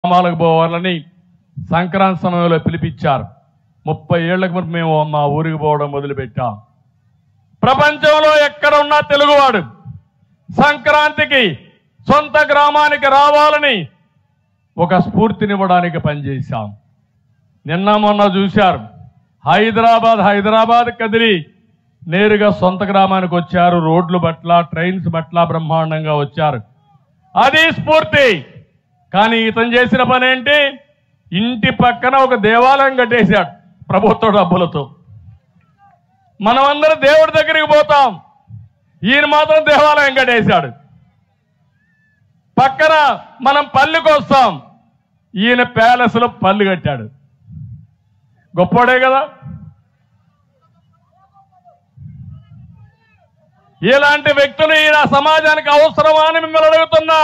గ్రామాలకు పోవాలని సంక్రాంతి సమయంలో పిలిపించారు ముప్పై ఏళ్లకు ముందు మేము మా ఊరికి పోవడం మొదలుపెట్టాం ప్రపంచంలో ఎక్కడ ఉన్నా తెలుగువాడు సంక్రాంతికి సొంత గ్రామానికి రావాలని ఒక స్ఫూర్తినివ్వడానికి పనిచేశాం నిన్న మొన్న చూశారు హైదరాబాద్ హైదరాబాద్ కదిలి నేరుగా సొంత గ్రామానికి వచ్చారు రోడ్లు పట్ల ట్రైన్స్ పట్ల బ్రహ్మాండంగా వచ్చారు అది స్ఫూర్తి కానీ ఇతను చేసిన పని ఏంటి ఇంటి పక్కన ఒక దేవాలయం కట్టేశాడు ప్రభుత్వ డబ్బులతో మనమందరం దేవుడి దగ్గరికి పోతాం ఈయన మాత్రం దేవాలయం కట్టేశాడు పక్కన మనం పల్లికి వస్తాం ఈయన ప్యాలెస్ లో పల్లి కట్టాడు గొప్పోడే కదా ఇలాంటి వ్యక్తులు ఈయన సమాజానికి అవసరమా అని మిమ్మల్ని అడుగుతున్నా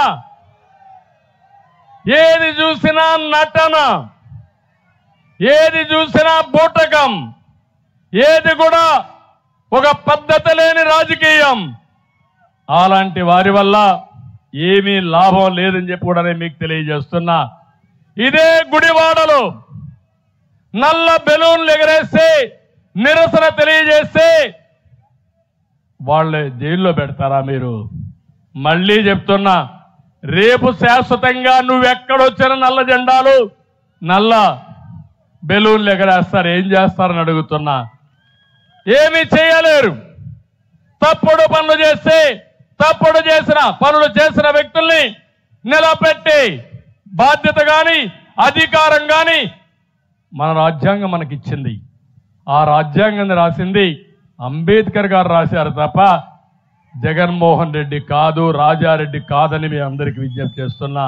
ఏది చూసినా నటన ఏది చూసినా బూటకం ఏది కూడా ఒక పద్ధతి లేని రాజకీయం అలాంటి వారి వల్ల ఏమీ లాభం లేదని చెప్పి కూడా నేను మీకు తెలియజేస్తున్నా ఇదే గుడివాడలో నల్ల బెలూన్లు ఎగరేస్తే నిరసన తెలియజేస్తే వాళ్ళే జైల్లో పెడతారా మీరు మళ్ళీ చెప్తున్నా రేపు శాశ్వతంగా నువ్వెక్కడొచ్చిన నల్ల జెండాలు నల్ల బెలూన్లు ఎగరేస్తారు ఏం చేస్తారని అడుగుతున్నా ఏమీ చేయలేరు తప్పుడు పనులు చేస్తే తప్పుడు చేసిన పనులు చేసిన వ్యక్తుల్ని నిలబెట్టి బాధ్యత గాని అధికారం గాని మన రాజ్యాంగం మనకిచ్చింది ఆ రాజ్యాంగాన్ని రాసింది అంబేద్కర్ గారు రాశారు తప్ప జగన్మోహన్ రెడ్డి కాదు రాజారెడ్డి కాదని మీ అందరికి విజ్ఞప్తి చేస్తున్నా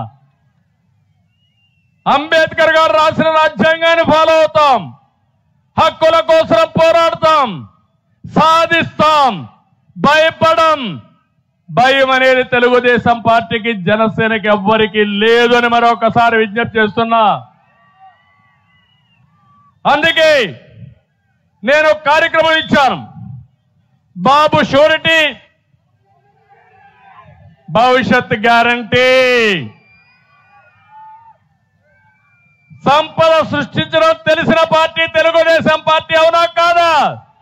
అంబేద్కర్ గారు రాసిన రాజ్యాంగాన్ని ఫాలో అవుతాం హక్కుల కోసం పోరాడతాం సాధిస్తాం భయపడం భయం అనేది తెలుగుదేశం పార్టీకి జనసేనకి ఎవ్వరికి లేదు అని మరొకసారి విజ్ఞప్తి చేస్తున్నా అందుకే నేను ఒక కార్యక్రమం ఇచ్చాను బాబు షూరిటీ భవిష్యత్ గ్యారంటీ సంపద సృష్టించడం తెలిసిన పార్టీ తెలుగుదేశం పార్టీ అవునా కాదా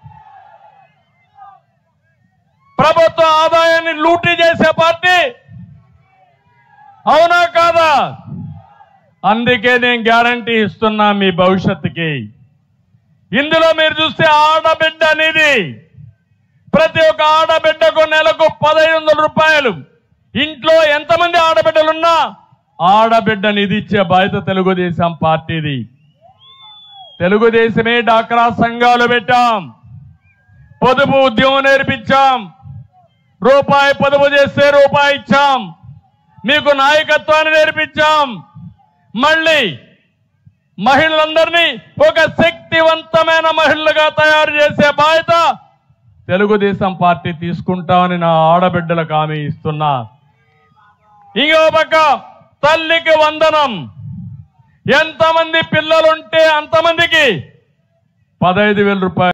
ప్రభుత్వ ఆదాయాన్ని లూటీ చేసే పార్టీ అవునా కాదా అందుకే నేను గ్యారంటీ ఇస్తున్నా మీ భవిష్యత్తుకి ఇందులో మీరు చూస్తే ఆడబిడ్డ అనేది ప్రతి ఒక్క ఆడబిడ్డకు నెలకు పదహైదు వందల రూపాయలు ఇంట్లో ఎంతమంది ఆడబిడ్డలున్నా ఆడబిడ్డ నిధి ఇచ్చే బాధ్యత తెలుగుదేశం పార్టీది తెలుగుదేశమే డాక్రా సంఘాలు పెట్టాం పొదుపు ఉద్యమం నేర్పించాం రూపాయి పొదుపు చేస్తే రూపాయి ఇచ్చాం మీకు నాయకత్వాన్ని నేర్పించాం మళ్ళీ మహిళలందరినీ ఒక శక్తివంతమైన మహిళలుగా తయారు చేసే బాధ్యత తెలుగుదేశం పార్టీ తీసుకుంటామని నా ఆడబిడ్డలకు హామీ ఇస్తున్నా ఇంకో పక్క తల్లికి వందనం ఎంతమంది పిల్లలుంటే అంతమందికి పదహైదు వేల రూపాయలు